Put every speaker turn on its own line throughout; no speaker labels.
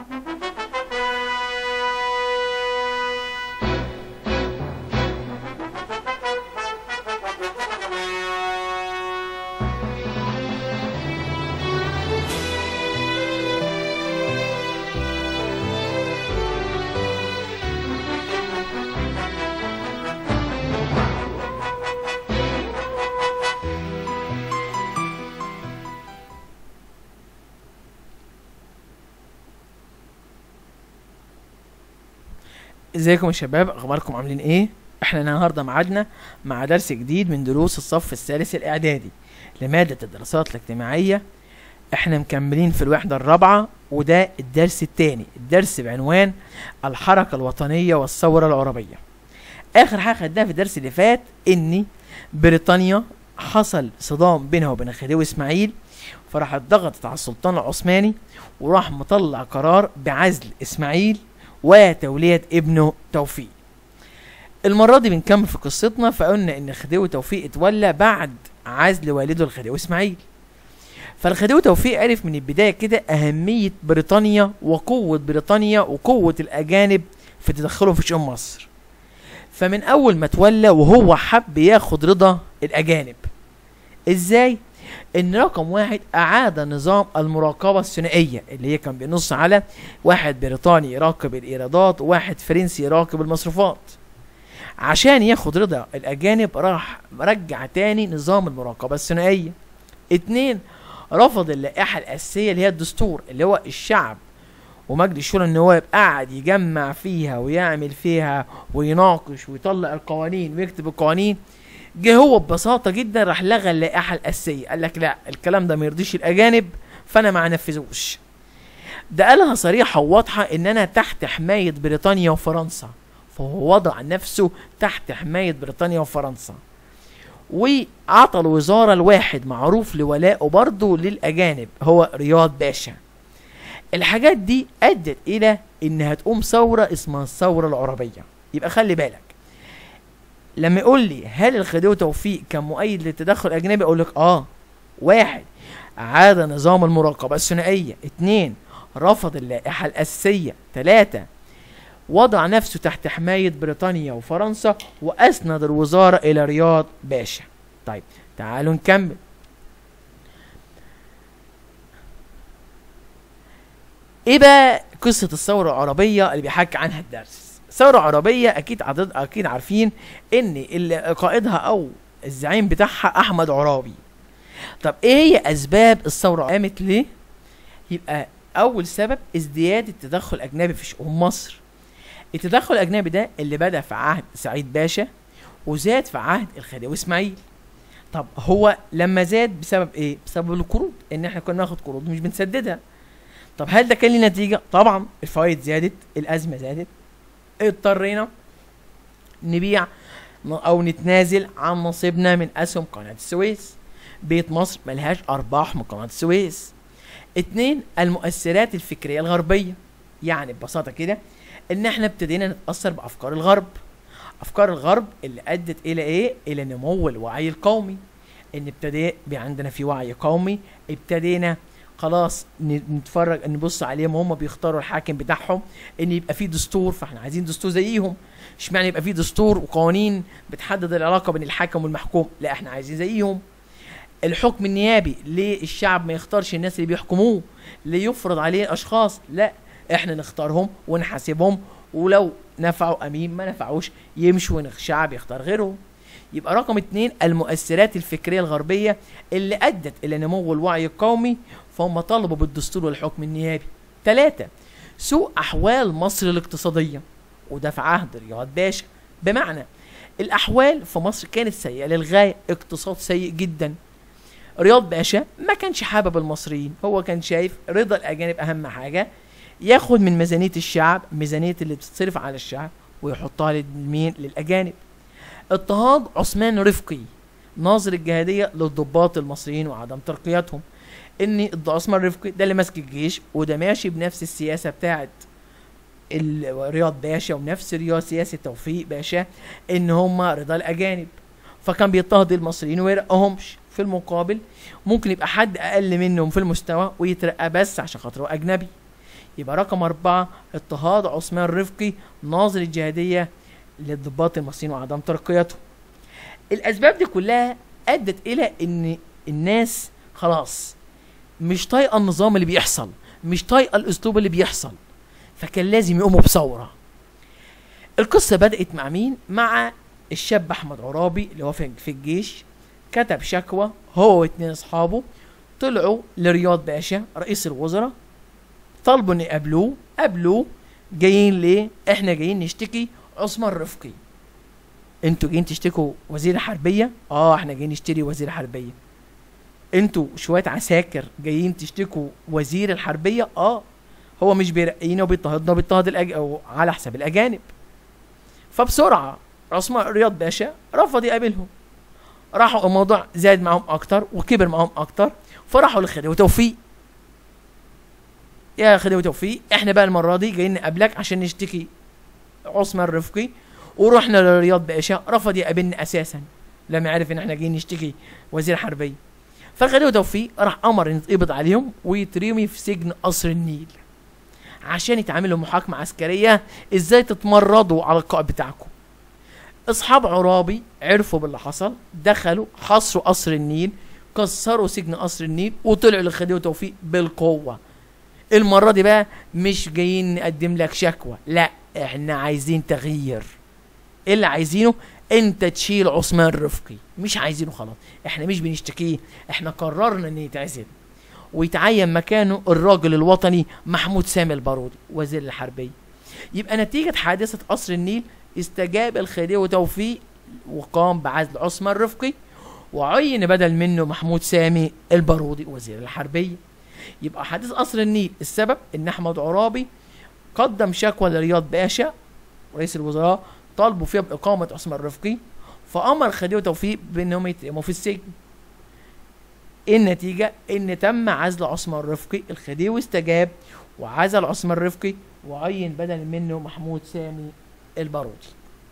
ازيكم يا شباب اخباركم عاملين ايه احنا النهارده معادنا مع درس جديد من دروس الصف الثالث الاعدادي لماده الدراسات الاجتماعيه احنا مكملين في الوحده الرابعه وده الدرس الثاني الدرس بعنوان الحركه الوطنيه والثوره العربيه اخر حاجه خدناها في الدرس اللي فات ان بريطانيا حصل صدام بينها وبين الخديوي اسماعيل فراحت ضغطت على السلطان العثماني وراح مطلع قرار بعزل اسماعيل وتولية ابنه توفيق المرة دي بنكمل في قصتنا فقلنا ان خديوي توفيق اتولى بعد عزل والده الخديوي اسماعيل فالخديوي توفيق عرف من البداية كده أهمية بريطانيا وقوة بريطانيا وقوة الأجانب في تدخلهم في شؤون مصر فمن أول ما تولى وهو حب ياخد رضا الأجانب إزاي؟ ان رقم واحد اعاد نظام المراقبة الثنائية اللي هي كان بينص على واحد بريطاني يراقب الايرادات وواحد فرنسي يراقب المصروفات عشان ياخد رضا الاجانب راح رجع تاني نظام المراقبة الثنائية اتنين رفض اللائحة الاساسية اللي هي الدستور اللي هو الشعب ومجلس الشورى النواب قعد يجمع فيها ويعمل فيها ويناقش ويطلع القوانين ويكتب القوانين جه هو ببساطه جدا راح لغى اللائحه الاساسيه قال لك لا الكلام ده ما يرضيش الاجانب فانا ما انفذوش ده قالها صريحه وواضحه ان انا تحت حمايه بريطانيا وفرنسا فهو وضع نفسه تحت حمايه بريطانيا وفرنسا وعطى الوزاره الواحد معروف لولائه برضه للاجانب هو رياض باشا الحاجات دي ادت الى ان هتقوم ثوره اسمها الثوره العربيه يبقى خلي بالك لما يقول لي هل الخديوي توفيق كان مؤيد للتدخل الاجنبي اقول لك اه واحد عاد نظام المراقبه الثنائيه اتنين رفض اللائحه الاساسيه تلاتة وضع نفسه تحت حمايه بريطانيا وفرنسا واسند الوزاره الى رياض باشا طيب تعالوا نكمل ايه بقى قصه الثوره العربيه اللي بيحكي عنها الدرس ثورة عربية أكيد عدد أكيد عارفين إن اللي قائدها أو الزعيم بتاعها أحمد عرابي. طب إيه هي أسباب الثورة؟ قامت ليه؟ يبقى أول سبب ازدياد التدخل الأجنبي في شؤون مصر. التدخل الأجنبي ده اللي بدأ في عهد سعيد باشا وزاد في عهد الخديوي إسماعيل. طب هو لما زاد بسبب إيه؟ بسبب القروض، إن إحنا كنا ناخد قروض مش بنسددها. طب هل ده كان ليه نتيجة؟ طبعا الفوائد زادت، الأزمة زادت، اضطرينا نبيع او نتنازل عن نصيبنا من اسهم قناه السويس بيت مصر ملهاش ارباح من قناه السويس اتنين المؤثرات الفكريه الغربيه يعني ببساطه كده ان احنا ابتدينا نتاثر بافكار الغرب افكار الغرب اللي ادت الى ايه الى نمو الوعي القومي ان ابتدى عندنا في وعي قومي ابتدينا خلاص نتفرج نبص عليهم وهم بيختاروا الحاكم بتاعهم ان يبقى في دستور فاحنا عايزين دستور زيهم اشمعنى يبقى في دستور وقوانين بتحدد العلاقه بين الحاكم والمحكوم لا احنا عايزين زيهم الحكم النيابي ليه الشعب ما يختارش الناس اللي بيحكموه ليه يفرض عليه اشخاص لا احنا نختارهم ونحاسبهم ولو نفعوا امين ما نفعوش يمشوا والشعب يختار غيرهم يبقى رقم اتنين المؤثرات الفكرية الغربية اللي أدت إلى نمو الوعي القومي فهم طالبوا بالدستور والحكم النيابي تلاتة سوء أحوال مصر الاقتصادية وده في عهد رياض باشا بمعنى الأحوال في مصر كانت سيئة للغاية اقتصاد سيء جدا رياض باشا ما كانش حابب المصريين هو كان شايف رضا الأجانب أهم حاجة ياخد من ميزانية الشعب ميزانية اللي بتتصرف على الشعب ويحطها لمين للأجانب اضطهاد عثمان رفقي ناظر الجهادية للضباط المصريين وعدم ترقيتهم ان عثمان رفقي ده اللي ماسك الجيش وده ماشي بنفس السياسة بتاعت رياض باشا ونفس رياض سياسة توفيق باشا ان هم رضا الاجانب فكان بيضطهد المصريين ويرقهمش في المقابل ممكن يبقى حد اقل منهم في المستوى ويترقى بس عشان خاطر هو اجنبي يبقى رقم أربعة اضطهاد عثمان رفقي ناظر الجهادية للضباط المصريين وعدم ترقيته الأسباب دي كلها أدت إلى إن الناس خلاص مش طايقة النظام اللي بيحصل مش طايقة الأسلوب اللي بيحصل فكان لازم يقوموا بثورة القصة بدأت مع مين؟ مع الشاب أحمد عرابي اللي هو في في الجيش كتب شكوى هو واتنين أصحابه طلعوا لرياض باشا رئيس الوزراء طلبوا ان يقابلوه قابلوه جايين ليه؟ احنا جايين نشتكي عثمان رفقي انتوا جايين تشتكوا وزير الحربية؟ اه احنا جايين نشتري وزير الحربية انتوا شوية عساكر جايين تشتكوا وزير الحربية؟ اه هو مش بيرقينا وبيضطهدنا وبيضطهد الأج... أو على حساب الأجانب فبسرعة عثمان رياض باشا رفض يقابلهم راحوا الموضوع زاد معاهم أكتر وكبر معاهم أكتر فراحوا لخديوي توفيق يا خديوي توفيق احنا بقى المرة دي جايين نقابلك عشان نشتكي عثمان رفقي ورحنا لرياض باشا رفض يقابلنا أساسا لما عرف ان احنا جايين نشتكي وزير حربية فالخديوي توفيق راح امر ان يتقبض عليهم ويترمي في سجن قصر النيل عشان يتعملوا محاكمة عسكرية ازاي تتمردوا على القائد بتاعكم اصحاب عرابي عرفوا باللي حصل دخلوا حصروا قصر النيل كسروا سجن قصر النيل وطلعوا لخديوي توفيق بالقوة المرة دي بقى مش جايين نقدم لك شكوى لا احنا عايزين تغيير ايه اللي عايزينه انت تشيل عثمان رفقي مش عايزينه خلاص احنا مش بنشتكيه احنا قررنا ان يتعزل ويتعين مكانه الراجل الوطني محمود سامي البارودي وزير الحربية يبقى نتيجة حادثة قصر النيل استجاب الخديوي توفيق وقام بعزل عثمان رفقي وعين بدل منه محمود سامي البارودي وزير الحربية يبقى حادث قصر النيل السبب ان احمد عرابي قدم شكوى لرياض باشا رئيس الوزراء طالبوا فيها بإقامة عثمان رفقي فأمر خديوي توفيق بأنهم يترموا في السجن النتيجة إن تم عزل عثمان رفقي الخديوي استجاب وعزل عثمان رفقي وعين بدل منه محمود سامي البارودي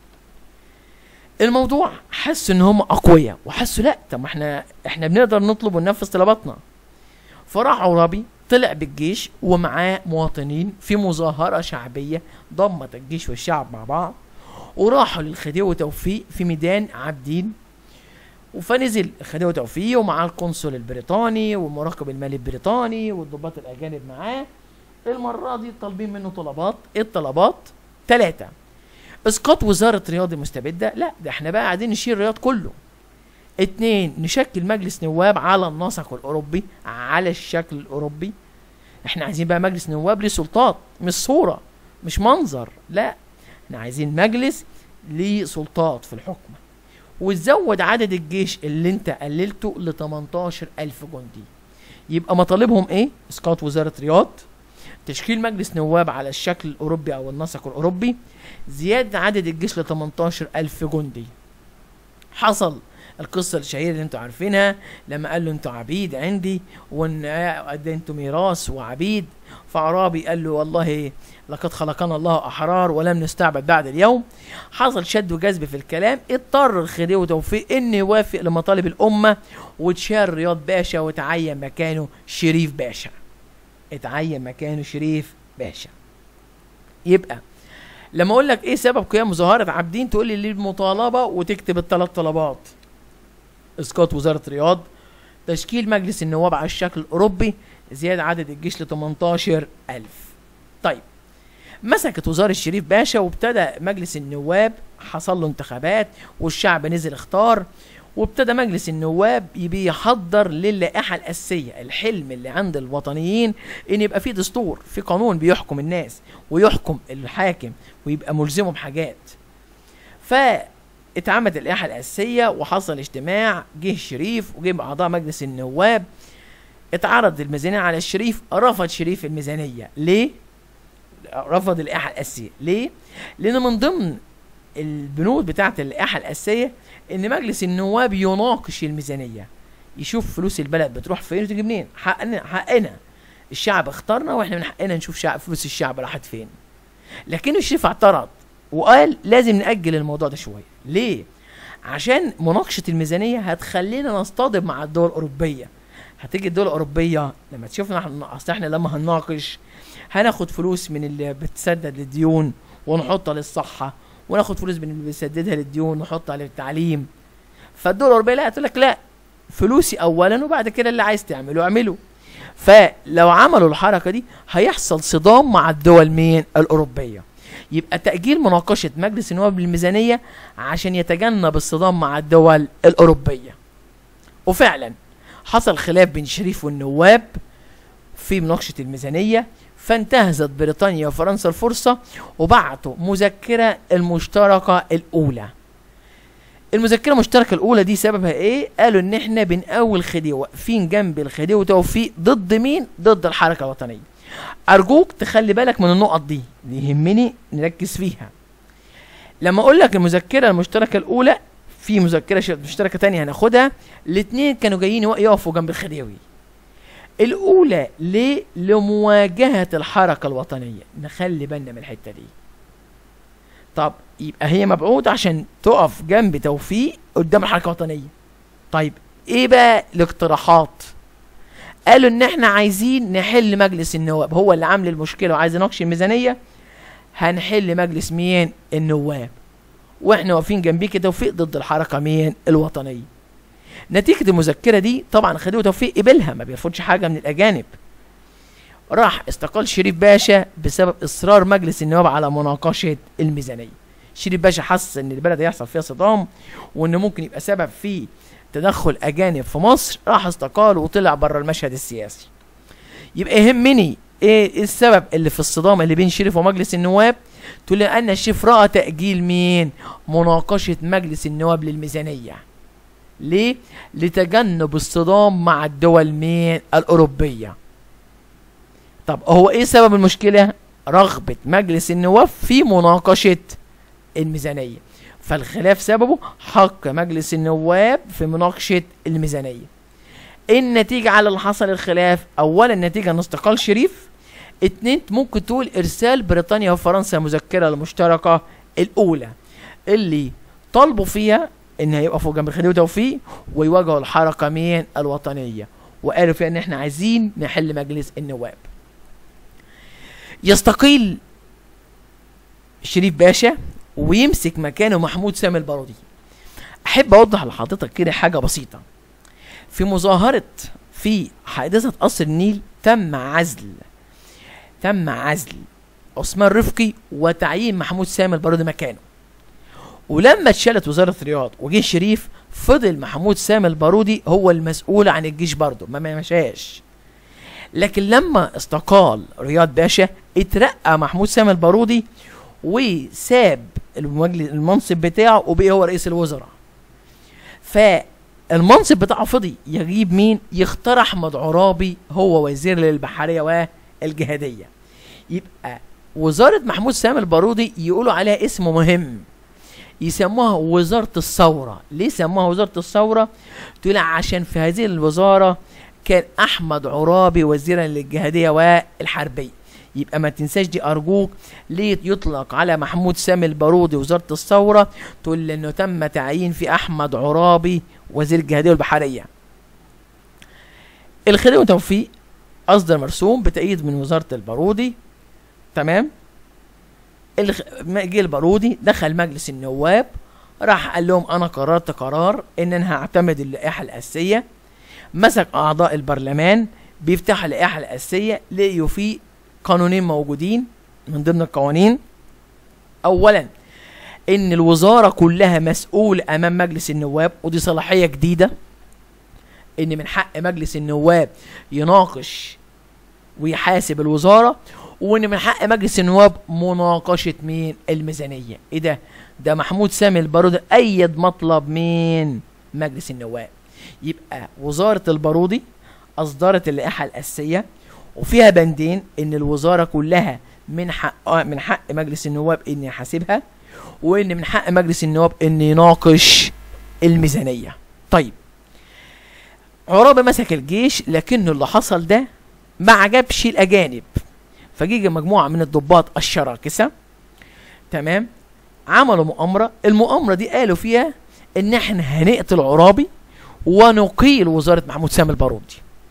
الموضوع حسوا ان هم اقوياء وحسوا لا طب ما احنا احنا بنقدر نطلب وننفذ طلباتنا فراح عرابي طلع بالجيش ومعاه مواطنين في مظاهرة شعبية ضمت الجيش والشعب مع بعض وراحوا للخديوي توفيق في ميدان عابدين فنزل خديوي توفيق ومعاه القنصل البريطاني والمراقب المالي البريطاني والضباط الاجانب معاه المرة دي طالبين منه طلبات الطلبات ثلاثة اسقاط وزارة رياض المستبدة لا ده احنا بقى قاعدين نشيل الرياض كله اتنين نشكل مجلس نواب على النسق الاوروبي على الشكل الاوروبي احنا عايزين بقى مجلس نواب ليه سلطات مش صورة مش منظر لا احنا عايزين مجلس ليه سلطات في الحكم وتزود عدد الجيش اللي انت قللته ل 18 ألف جندي يبقى مطالبهم ايه؟ اسقاط وزارة رياض تشكيل مجلس نواب على الشكل الأوروبي أو النسق الأوروبي زيادة عدد الجيش ل 18 ألف جندي حصل القصة الشهيرة اللي انتوا عارفينها لما قال له انتوا عبيد عندي وان قد انتوا ميراث وعبيد فعرابي قال له والله لقد خلقنا الله احرار ولم نستعبد بعد اليوم حصل شد وجذب في الكلام اضطر الخديوي توفيق انه يوافق لمطالب الامه وتشال رياض باشا وتعين مكانه شريف باشا اتعين مكانه شريف باشا يبقى لما اقول لك ايه سبب قيام مظاهره عابدين تقول لي ليه المطالبه وتكتب الثلاث طلبات اسقاط وزاره رياض تشكيل مجلس النواب على الشكل الاوروبي زياده عدد الجيش ل 18 ألف طيب مسكت وزارة الشريف باشا وابتدى مجلس النواب حصل له انتخابات والشعب نزل اختار وابتدى مجلس النواب يبي يحضر للائحة الأساسية الحلم اللي عند الوطنيين إن يبقى في دستور في قانون بيحكم الناس ويحكم الحاكم ويبقى ملزمه بحاجات فاتعملت اللائحة الأساسية وحصل اجتماع جه الشريف وجه أعضاء مجلس النواب اتعرض الميزانية على الشريف رفض شريف الميزانية ليه؟ رفض اللائحة الأساسية ليه؟ لأن من ضمن البنود بتاعة اللائحة الأساسية إن مجلس النواب يناقش الميزانية يشوف فلوس البلد بتروح فين وتيجي منين حقنا حقنا الشعب اختارنا واحنا من حقنا نشوف شعب فلوس الشعب راحت فين لكن الشريف اعترض وقال لازم نأجل الموضوع ده شوية ليه؟ عشان مناقشة الميزانية هتخلينا نصطدم مع الدول الأوروبية هتيجي الدول الاوروبيه لما تشوفنا احنا اصل احنا لما هنناقش هناخد فلوس من اللي بتسدد للديون ونحطها للصحه وناخد فلوس من اللي بيسددها للديون ونحطها للتعليم فالدول الاوروبيه لا تقول لك لا فلوسي اولا وبعد كده اللي عايز تعمله اعمله فلو عملوا الحركه دي هيحصل صدام مع الدول مين الاوروبيه يبقى تاجيل مناقشه مجلس النواب للميزانيه عشان يتجنب الصدام مع الدول الاوروبيه وفعلا حصل خلاف بين شريف والنواب في مناقشه الميزانيه فانتهزت بريطانيا وفرنسا الفرصه وبعتوا مذكره المشتركه الاولى المذكره المشتركه الاولى دي سببها ايه قالوا ان احنا بنقوي الخديوي واقفين جنب الخديوي توفيق ضد مين ضد الحركه الوطنيه ارجوك تخلي بالك من النقط دي دي يهمني نركز فيها لما اقول لك المذكره المشتركه الاولى في مذكره ش- مشتركه تانية هناخدها الاثنين كانوا جايين يق- يقفوا جنب الخديوي الاولى ليه لمواجهه الحركه الوطنيه نخلي بالنا من الحته دي طب يبقى هي مبعوثة عشان تقف جنب توفيق قدام الحركة الوطنية طيب ايه بقى الاقتراحات قالوا ان احنا عايزين نحل مجلس النواب هو اللي عامل المشكلة وعايز يناقش الميزانية هنحل مجلس مين النواب واحنا واقفين جنبيه كده توفيق ضد الحركة مين الوطنية نتيجة المذكرة دي طبعا خديوي توفيق قبلها ما بيرفضش حاجة من الأجانب راح استقال شريف باشا بسبب إصرار مجلس النواب على مناقشة الميزانية شريف باشا حس ان البلد هيحصل فيها صدام وان ممكن يبقى سبب في تدخل اجانب في مصر راح استقال وطلع بره المشهد السياسي يبقى يهمني ايه السبب اللي في الصدام اللي بين شريف ومجلس النواب تقول لي ان الشريف راى تاجيل مين مناقشه مجلس النواب للميزانيه ليه لتجنب الصدام مع الدول مين الاوروبيه طب هو ايه سبب المشكله رغبه مجلس النواب في مناقشه الميزانية فالخلاف سببه حق مجلس النواب في مناقشة الميزانية النتيجة على اللي حصل الخلاف أولا النتيجة أن استقال شريف اتنين ممكن تقول إرسال بريطانيا وفرنسا مذكرة المشتركة الأولى اللي طالبوا فيها إن هيقفوا جنب الخديوي توفيق ويواجهوا الحركة مين الوطنية وقالوا فيها إن إحنا عايزين نحل مجلس النواب يستقيل شريف باشا ويمسك مكانه محمود سامي البارودي احب اوضح لحضرتك كده حاجه بسيطه في مظاهره في حادثه قصر النيل تم عزل تم عزل عثمان رفقي وتعيين محمود سامي البارودي مكانه ولما اتشالت وزاره الرياض وجه شريف فضل محمود سامي البارودي هو المسؤول عن الجيش برضه ما ما مشاش لكن لما استقال رياض باشا اترقى محمود سامي البارودي وساب المجلس المنصب بتاعه وبقي هو رئيس الوزراء فالمنصب بتاعه فضي يجيب مين يختار احمد عرابي هو وزير للبحريه والجهاديه يبقى وزاره محمود سامي البارودي يقولوا عليها اسم مهم يسموها وزاره الثوره ليه سموها وزاره الثوره تقول عشان في هذه الوزاره كان احمد عرابي وزيرا للجهاديه والحربيه يبقى ما تنساش دي ارجوك ليه يطلق على محمود سامي البارودي وزاره الثوره تقول لي انه تم تعيين في احمد عرابي وزير الجهاديه والبحريه الخديوي توفيق اصدر مرسوم بتأييد من وزاره البارودي تمام الخ... ما جه البارودي دخل مجلس النواب راح قال لهم انا قررت قرار ان انا هعتمد اللائحه الاساسيه مسك اعضاء البرلمان بيفتحوا اللائحه الاساسيه لقيوا فيه قانونين موجودين من ضمن القوانين اولا ان الوزاره كلها مسؤول امام مجلس النواب ودي صلاحيه جديده ان من حق مجلس النواب يناقش ويحاسب الوزاره وان من حق مجلس النواب مناقشه مين الميزانيه ايه ده ده محمود سامي البارودي ايد مطلب مين مجلس النواب يبقى وزاره البارودي اصدرت اللائحه الاساسيه وفيها بندين ان الوزاره كلها من حق من حق مجلس النواب ان يحاسبها وان من حق مجلس النواب ان يناقش الميزانيه طيب عرابي مسك الجيش لكنه اللي حصل ده ما عجبش الاجانب فجيجي مجموعه من الضباط الشراكسه تمام عملوا مؤامره المؤامره دي قالوا فيها ان احنا هنقتل عرابي ونقيل وزاره محمود سامي البارودي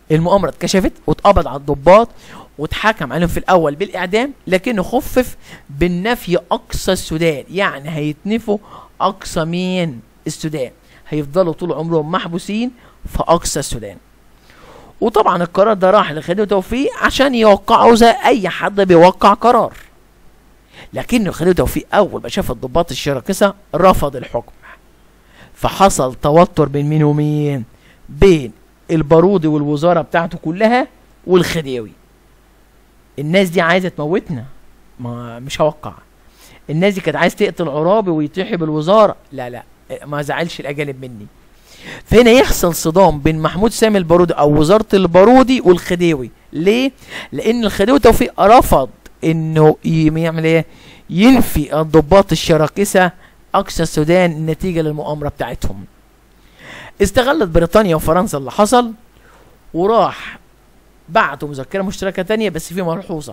المؤامره اتكشفت واتقبض على الضباط واتحكم عليهم في الاول بالاعدام لكنه خفف بالنفي اقصى السودان يعني هيتنفوا اقصى مين السودان هيفضلوا طول عمرهم محبوسين في اقصى السودان وطبعا القرار ده راح لخالد توفيق عشان يوقعه زي اي حد بيوقع قرار لكن خالد توفيق اول ما شاف الضباط الشراكسه رفض الحكم فحصل توتر بين مين ومين بين البارودي والوزاره بتاعته كلها والخديوي الناس دي عايزه تموتنا ما مش هوقع الناس دي كانت عايز تقتل عرابي ويطيح بالوزاره لا لا ما زعلش الاجانب مني فهنا يحصل صدام بين محمود سامي البارودي او وزاره البارودي والخديوي ليه لان الخديوي توفيق رفض انه ي- يعمل ايه ينفي الضباط الشراكسه اقصى السودان نتيجه للمؤامره بتاعتهم استغلت بريطانيا وفرنسا اللي حصل وراح بعتوا مذكره مشتركه تانية بس في ملحوظه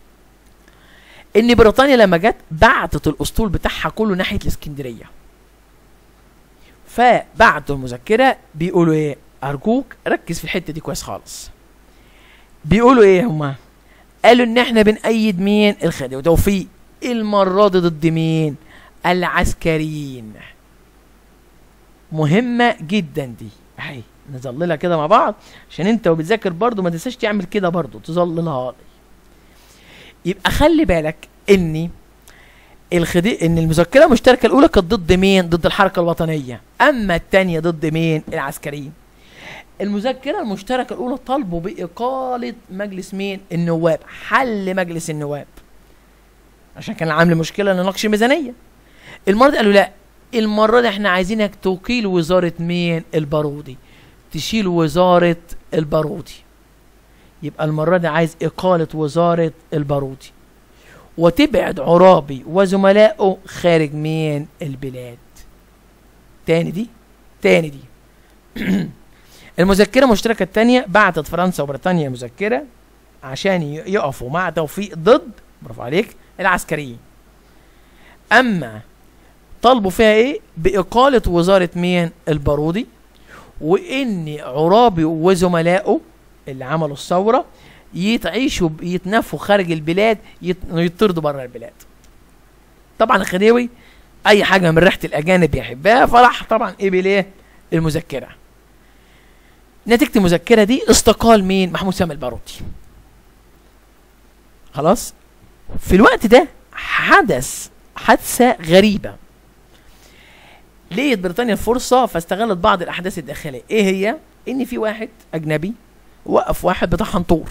ان بريطانيا لما جت بعتت الاسطول بتاعها كله ناحيه الاسكندريه فبعتوا المذكره بيقولوا ايه ارجوك ركز في الحته دي كويس خالص بيقولوا ايه هما قالوا ان احنا بنأيد مين الخديوي وتوفيق المره دي ضد مين العسكريين مهمه جدا دي اهي نظللها كده مع بعض عشان انت وبتذاكر برضو ما تنساش تعمل كده برضو تظللها لي يبقى خلي بالك اني الخدي ان المذكره المشتركه الاولى كانت ضد مين ضد الحركه الوطنيه اما الثانيه ضد مين العسكريين المذكره المشتركه الاولى طالبوا باقاله مجلس مين النواب حل مجلس النواب عشان كان عامل مشكله نناقش الميزانيه المره دي قالوا لا المره دي احنا عايزينك تقيل وزاره مين البارودي تشيل وزاره البارودي يبقى المره دي عايز اقاله وزاره البارودي وتبعد عرابي وزملائه خارج من البلاد تاني دي تاني دي المذكرة المشتركة التانية بعتت فرنسا وبريطانيا مذكرة عشان ي- يقفوا مع توفيق ضد برافو عليك العسكريين أما طالبوا فيها إيه بإقالة وزارة مين البارودي وإن عرابي وزملائه اللي عملوا الثورة يتعيشوا ب- يتنفوا خارج البلاد يت- يطردوا بره البلاد طبعا الخديوي اي حاجه من ريحه الاجانب يحبها فراح طبعا قبل ايه المذكره نتيجه المذكره دي استقال مين محمود سامي البارودي خلاص في الوقت ده حدث حادثه غريبه لقيت بريطانيا فرصه فاستغلت بعض الاحداث الداخليه ايه هي ان في واحد اجنبي وقف واحد بتاع حنطور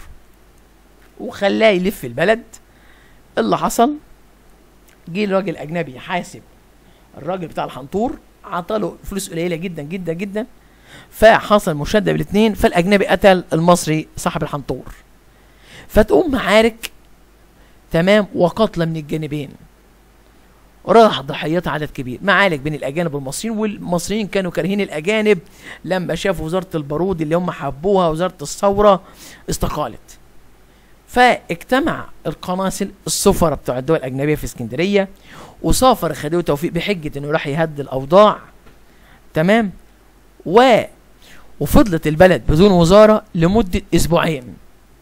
وخلاه يلف البلد اللي حصل جه الراجل الاجنبي يحاسب الراجل بتاع الحنطور عطاله فلوس قليله جدا جدا جدا فحصل مشاده بالاثنين فالاجنبي قتل المصري صاحب الحنطور فتقوم معارك تمام وقتلى من الجانبين راح ضحيات عدد كبير معارك بين الاجانب والمصريين والمصريين كانوا كارهين الاجانب لما شافوا وزاره البارود اللي هم حبوها وزاره الثوره استقالت فاجتمع القناصل السفراء بتوع الدول الاجنبيه في اسكندريه وسافر خديوي توفيق بحجه انه راح يهدي الاوضاع تمام و وفضلت البلد بدون وزاره لمده اسبوعين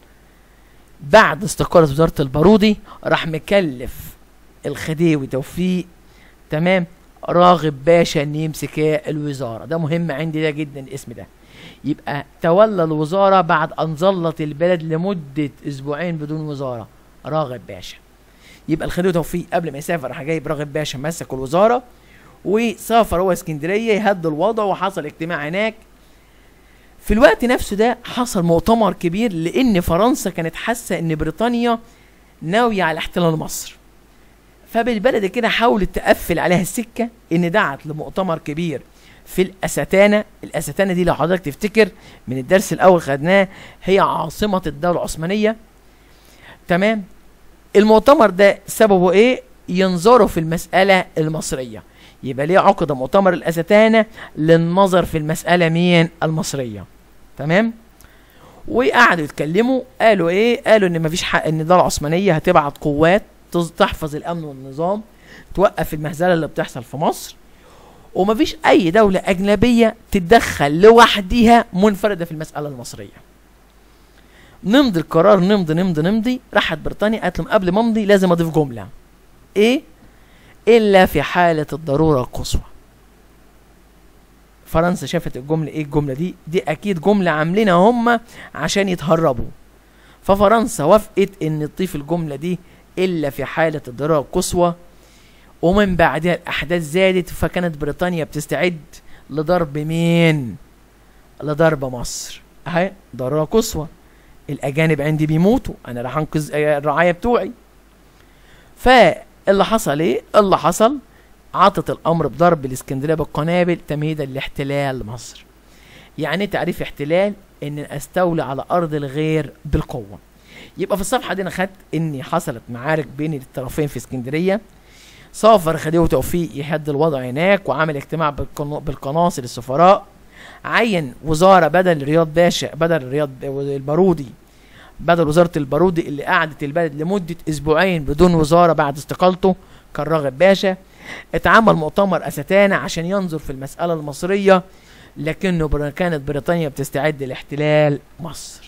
بعد استقاله وزاره البارودي راح مكلف الخديوي توفيق تمام راغب باشا ان يمسك الوزاره ده مهم عندي ده جدا الاسم ده يبقى تولى الوزاره بعد ان ظلت البلد لمده اسبوعين بدون وزاره راغب باشا يبقى الخديوي توفيق قبل ما يسافر راح جايب راغب باشا مسك الوزاره وسافر هو اسكندريه يهدوا الوضع وحصل اجتماع هناك في الوقت نفسه ده حصل مؤتمر كبير لان فرنسا كانت حاسه ان بريطانيا ناويه على احتلال مصر فبالبلد كده حاولت تقفل عليها السكه ان دعت لمؤتمر كبير في الاستانه الاستانه دي لو حضرتك تفتكر من الدرس الاول خدناه هي عاصمه الدوله العثمانيه تمام المؤتمر ده سببه ايه ينظروا في المساله المصريه يبقى ليه عقد مؤتمر الاستانه للنظر في المساله مين المصريه تمام وقعدوا يتكلموا قالوا ايه قالوا ان مفيش حق ان الدوله العثمانيه هتبعت قوات تز- تحفظ الامن والنظام توقف المهزله اللي بتحصل في مصر ومفيش اي دوله اجنبيه تتدخل لوحدها منفرده في المساله المصريه نمضي القرار نمضي نمضي نمضي راحت بريطانيا قالت لهم قبل ما امضي لازم اضيف جمله ايه الا في حاله الضروره القصوى فرنسا شافت الجمله ايه الجمله دي دي اكيد جمله عاملينها هم عشان يتهربوا ففرنسا وافقت ان تضيف الجمله دي الا في حاله الضروره القصوى ومن بعدها الاحداث زادت فكانت بريطانيا بتستعد لضرب مين لضرب مصر اهي ضروره قصوى الاجانب عندي بيموتوا انا راح انقذ الرعايه بتوعي فاللي حصل ايه اللي حصل عطت الامر بضرب الاسكندريه بالقنابل تمهيدا لاحتلال مصر يعني تعريف احتلال ان استولي على ارض الغير بالقوه يبقى في الصفحه دي انا خدت ان حصلت معارك بين الطرفين في اسكندريه سافر خديوي توفيق يحد الوضع هناك وعمل اجتماع بالقنا- بالقناصل السفراء عين وزاره بدل رياض باشا بدل رياض البارودي بدل وزاره البارودي اللي قعدت البلد لمده اسبوعين بدون وزاره بعد استقالته كان راغب باشا اتعمل مؤتمر استانا عشان ينظر في المساله المصريه لكنه بر- كانت بريطانيا بتستعد لاحتلال مصر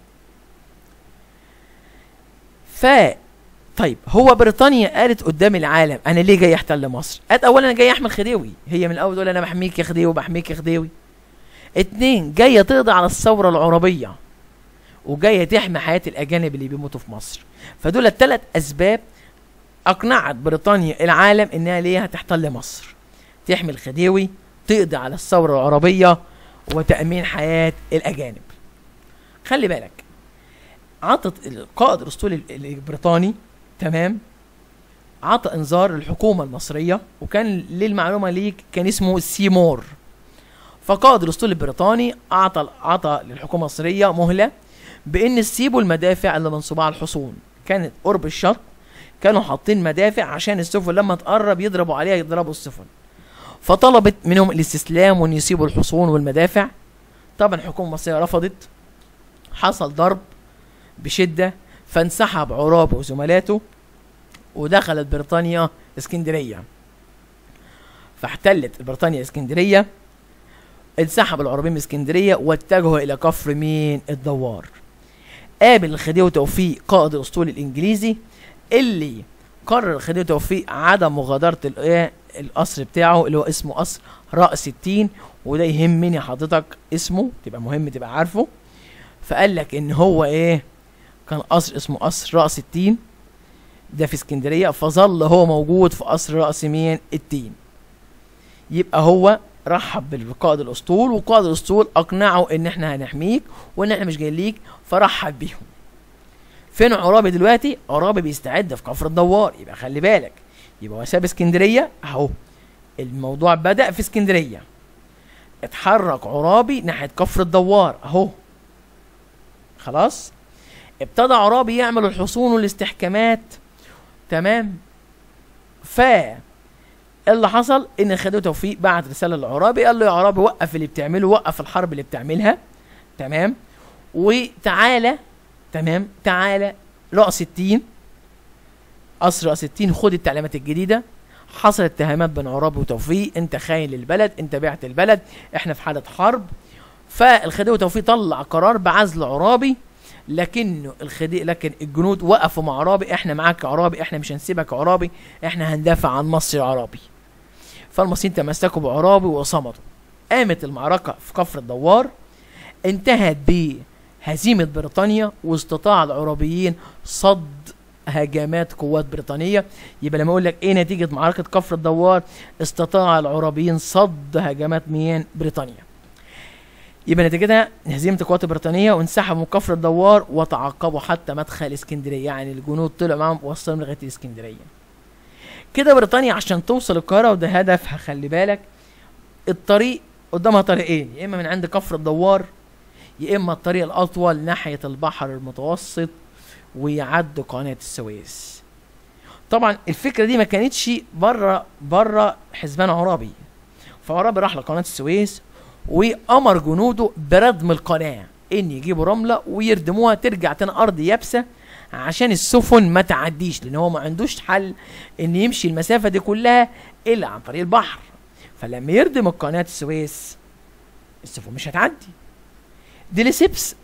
ف طيب هو بريطانيا قالت قدام العالم انا ليه جاي احتل مصر قالت اولا انا جاي احمي خديوي هي من الاول تقول انا بحميك يا خديوي بحميك يا خديوي اتنين جايه تقضي على الثوره العربيه وجايه تحمي حياه الاجانب اللي بيموتوا في مصر فدول الثلاث اسباب اقنعت بريطانيا العالم انها ليه هتحتل مصر تحمي الخديوي تقضي على الثوره العربيه وتامين حياه الاجانب خلي بالك عطت القائد الاسطوري ال- البريطاني تمام عطى انذار للحكومه المصريه وكان للمعلومه ليك كان اسمه سيمور فقائد الاسطول البريطاني اعطى اعطى للحكومه المصريه مهله بان تسيبوا المدافع اللي منصوبه على الحصون كانت قرب الشط كانوا حاطين مدافع عشان السفن لما تقرب يضربوا عليها يضربوا السفن فطلبت منهم الاستسلام وان يسيبوا الحصون والمدافع طبعا الحكومه المصريه رفضت حصل ضرب بشده فانسحب عرابه وزملاته ودخلت بريطانيا اسكندريه فاحتلت بريطانيا اسكندريه انسحب العربيين من اسكندريه واتجهوا الى كفر مين الدوار قابل الخديوي توفيق قائد الاسطول الانجليزي اللي قرر الخديوي توفيق عدم مغادره الايه القصر بتاعه اللي هو اسمه قصر راس التين وده يهمني حضرتك اسمه تبقى مهم تبقى عارفه فقال لك ان هو ايه كان قصر اسمه قصر راس التين ده في اسكندريه فظل هو موجود في قصر راس مين التين يبقى هو رحب بالقائد الاسطول وقائد الاسطول اقنعه ان احنا هنحميك وان احنا مش جايين ليك فرحب بيهم فين عرابي دلوقتي عرابي بيستعد في كفر الدوار يبقى خلي بالك يبقى هو ساب اسكندريه اهو الموضوع بدا في اسكندريه اتحرك عرابي ناحيه كفر الدوار اهو خلاص ابتدى عرابي يعمل الحصون والاستحكامات تمام ف اللي حصل ان خدوه توفيق بعت رساله لعرابي قال له يا عرابي وقف اللي بتعمله وقف الحرب اللي بتعملها تمام وتعالى تمام تعالى رأس التين قصر رأس التين خد التعليمات الجديدة حصل اتهامات بين عرابي وتوفيق انت خاين للبلد انت بعت البلد احنا في حالة حرب فالخديوي توفيق طلع قرار بعزل عرابي لكنه الخدي لكن الجنود وقفوا مع عرابي احنا معاك يا عرابي احنا مش هنسيبك يا عرابي احنا هندافع عن مصر يا عرابي فالمصريين تمسكوا بعرابي وصمدوا قامت المعركة في كفر الدوار انتهت بهزيمة بريطانيا واستطاع العرابيين صد هجمات قوات بريطانية يبقى لما اقول لك ايه نتيجة معركة كفر الدوار استطاع العرابيين صد هجمات مين بريطانيا يبقى نتيجتها هزيمة القوات البريطانية وانسحبوا من كفر الدوار وتعقبوا حتى مدخل اسكندرية يعني الجنود طلعوا معاهم وصلوا لغاية الاسكندرية كده بريطانيا عشان توصل القاهرة وده هدفها خلي بالك الطريق قدامها طريقين يا اما من عند كفر الدوار يا اما الطريق الاطول ناحية البحر المتوسط ويعدوا قناة السويس طبعا الفكرة دي ما كانتش بره بره حزبان عرابي فعرابي راح لقناة السويس وامر جنوده بردم القناه ان يجيبوا رمله ويردموها ترجع تاني ارض يابسه عشان السفن ما تعديش لان هو ما عندوش حل ان يمشي المسافه دي كلها الا عن طريق البحر فلما يردم القناه السويس السفن مش هتعدي ديليسيبس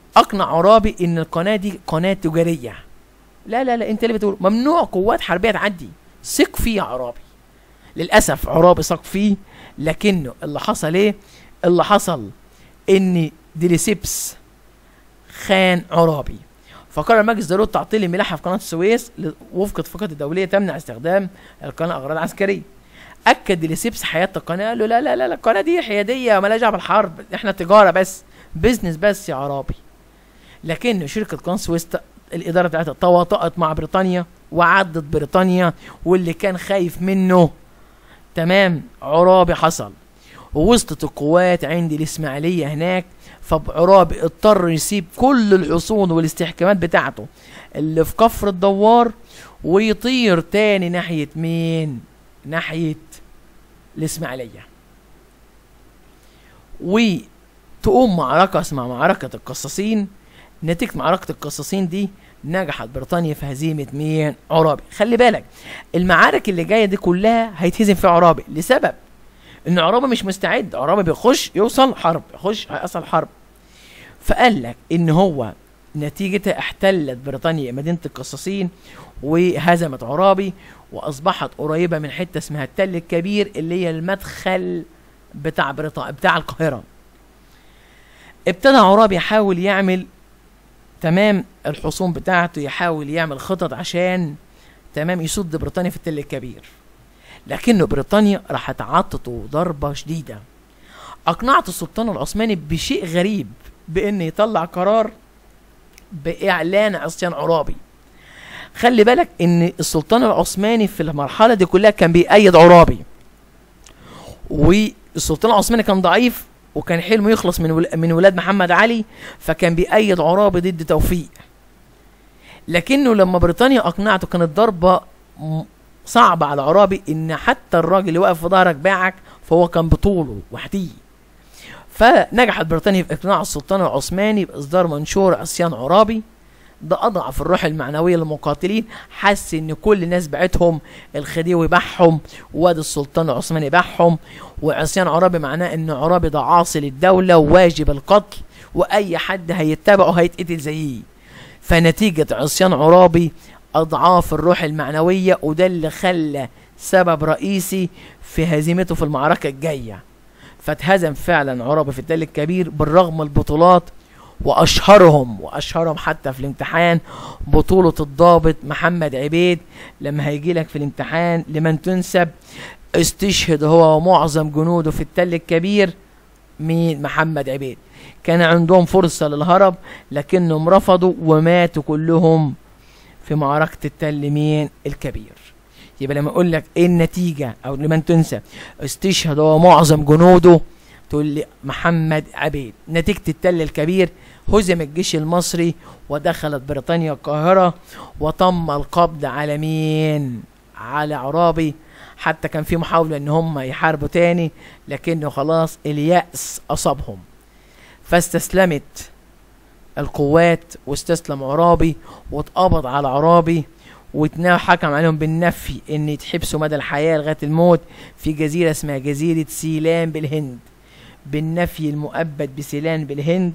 اقنع عرابي ان القناه دي قناه تجاريه لا لا لا انت اللي بتقول ممنوع قوات حربيه تعدي ثق فيه يا عرابي للاسف عرابي ثق فيه لكنه اللي حصل ايه اللي حصل ان ديليسيبس خان عرابي فقرر مجلس ضروره تعطيل الملاحه في قناه السويس ل- وفق اتفاقات الدوليه تمنع استخدام القناه اغراض عسكريه اكد ديليسيبس حياه القناه قال له لا لا لا لا القناه دي حياديه مالهاش دعوه بالحرب احنا تجاره بس بيزنس بس يا عرابي لكن شركه قناه السويس ت- الاداره بتاعتها تواطأت مع بريطانيا وعدت بريطانيا واللي كان خايف منه تمام عرابي حصل ووصلت القوات عند الإسماعيلية هناك فعرابي اضطر يسيب كل الحصون والاستحكامات بتاعته اللي في كفر الدوار ويطير تاني ناحية مين؟ ناحية الإسماعيلية وتقوم معركة اسمها معركة القصاصين نتيجة معركة القصاصين دي نجحت بريطانيا في هزيمة مين؟ عرابي خلي بالك المعارك اللي جاية دي كلها هيتهزم فيها عرابي لسبب ان عرابي مش مستعد عرابي بيخش يوصل حرب يخش هيحصل حرب فقال لك ان هو نتيجتها احتلت بريطانيا مدينة القصاصين وهزمت عرابي واصبحت قريبة من حتة اسمها التل الكبير اللي هي المدخل بتاع بريطانيا بتاع القاهرة ابتدى عرابي يحاول يعمل تمام الحصون بتاعته يحاول يعمل خطط عشان تمام يصد بريطانيا في التل الكبير لكنه بريطانيا راحت عطته ضربة شديدة أقنعت السلطان العثماني بشيء غريب بأن يطلع قرار بإعلان عصيان عرابي خلي بالك ان السلطان العثماني في المرحلة دي كلها كان بيأيد عرابي والسلطان العثماني كان ضعيف وكان حلمه يخلص من ول... من ولاد محمد علي فكان بيأيد عرابي ضد توفيق لكنه لما بريطانيا اقنعته كانت ضربة م- صعبة على عرابي ان حتى الراجل اللي واقف في ظهرك باعك فهو كان بطوله وحديه فنجحت بريطانيا في اقناع السلطان العثماني باصدار منشور عصيان عرابي ده اضعف الروح المعنويه للمقاتلين حس ان كل الناس بعتهم الخديوي باعهم وادي السلطان العثماني باعهم وعصيان عرابي معناه ان عرابي ده عاصي للدوله وواجب القتل واي حد هيتبعه هيتقتل زيه فنتيجه عصيان عرابي اضعاف الروح المعنويه وده اللي خلى سبب رئيسي في هزيمته في المعركه الجايه فاتهزم فعلا عرابي في التل الكبير بالرغم من البطولات واشهرهم واشهرهم حتى في الامتحان بطولة الضابط محمد عبيد لما هيجي لك في الامتحان لمن تنسب استشهد هو ومعظم جنوده في التل الكبير مين محمد عبيد كان عندهم فرصة للهرب لكنهم رفضوا وماتوا كلهم في معركة التل مين الكبير يبقى لما اقول لك ايه النتيجة او لمن تنسى استشهد هو معظم جنوده تقول لي محمد عبيد نتيجة التل الكبير هزم الجيش المصري ودخلت بريطانيا القاهرة وتم القبض على مين على عرابي حتى كان في محاولة ان هم يحاربوا تاني لكنه خلاص اليأس اصابهم فاستسلمت القوات واستسلم عرابي واتقبض على عرابي وحكم عليهم بالنفي ان يتحبسوا مدى الحياة لغاية الموت في جزيرة اسمها جزيرة سيلان بالهند بالنفي المؤبد بسيلان بالهند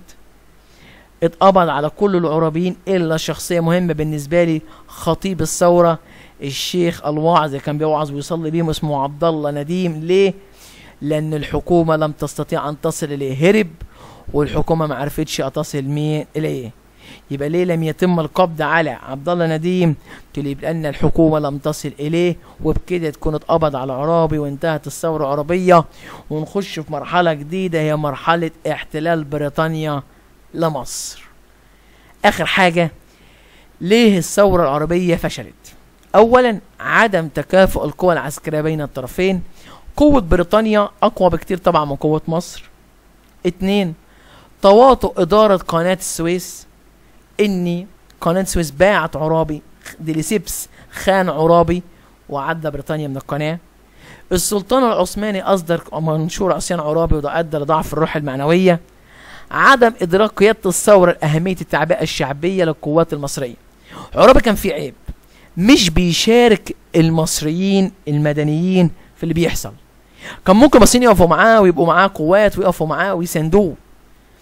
اتقبض على كل العرابيين الا شخصيه مهمه بالنسبه لي خطيب الثوره الشيخ الواعظ اللي كان بيوعظ ويصلي بيهم اسمه عبد الله نديم ليه لان الحكومه لم تستطيع ان تصل اليه هرب والحكومه ما عرفتش تصل مين اليه يبقى ليه لم يتم القبض على عبد الله نديم تقول لان الحكومه لم تصل اليه وبكده تكون اتقبض على عرابي وانتهت الثوره العربيه ونخش في مرحله جديده هي مرحله احتلال بريطانيا لمصر اخر حاجه ليه الثوره العربيه فشلت اولا عدم تكافؤ القوى العسكريه بين الطرفين قوه بريطانيا اقوى بكتير طبعا من قوه مصر اتنين تواطؤ اداره قناه السويس اني قناه السويس باعت عرابي ديليسيبس خان عرابي وعدى بريطانيا من القناه السلطان العثماني اصدر منشور عصيان عرابي وده ادى لضعف الروح المعنويه عدم ادراك قياده الثوره لاهميه التعبئه الشعبيه للقوات المصريه عرابي كان في عيب مش بيشارك المصريين المدنيين في اللي بيحصل كان ممكن المصريين يقفوا معاه ويبقوا معاه قوات ويقفوا معاه ويساندوه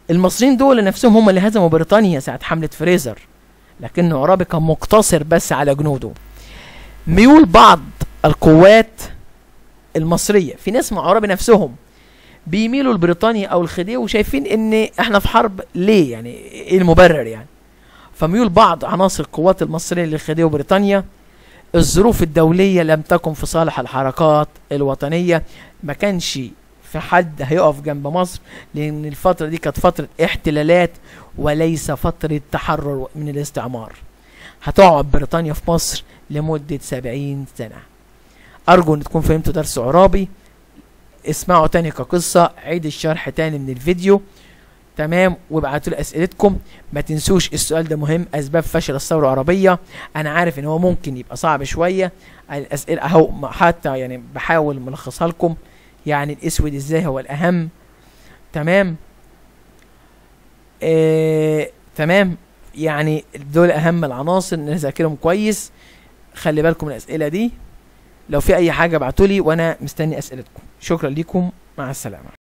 المصريين دول نفسهم هم اللي هزموا بريطانيا ساعة حملة فريزر لكن عرابي كان مقتصر بس على جنوده ميول بعض القوات المصرية في ناس من عرابي نفسهم بيميلوا لبريطانيا او الخديوي وشايفين ان احنا في حرب ليه يعني ايه المبرر يعني فميول بعض عناصر القوات المصرية للخديوي وبريطانيا الظروف الدولية لم تكن في صالح الحركات الوطنية ما كانش في حد هيقف جنب مصر لان الفترة دي كانت فترة احتلالات وليس فترة تحرر من الاستعمار هتقعد بريطانيا في مصر لمدة سبعين سنة أرجو أن تكون فهمتوا درس عرابي اسمعوا تاني كقصة عيد الشرح تاني من الفيديو تمام وابعتوا لي اسئلتكم ما تنسوش السؤال ده مهم اسباب فشل الثوره العربيه انا عارف ان هو ممكن يبقى صعب شويه الاسئله اهو حتى يعني بحاول ملخصها لكم يعني الاسود ازاي هو الاهم تمام آه، تمام يعني دول اهم العناصر نذاكرهم كويس خلي بالكم من الاسئله دي لو في اي حاجه ابعتولي وانا مستني اسئلتكم شكرا لكم مع السلامه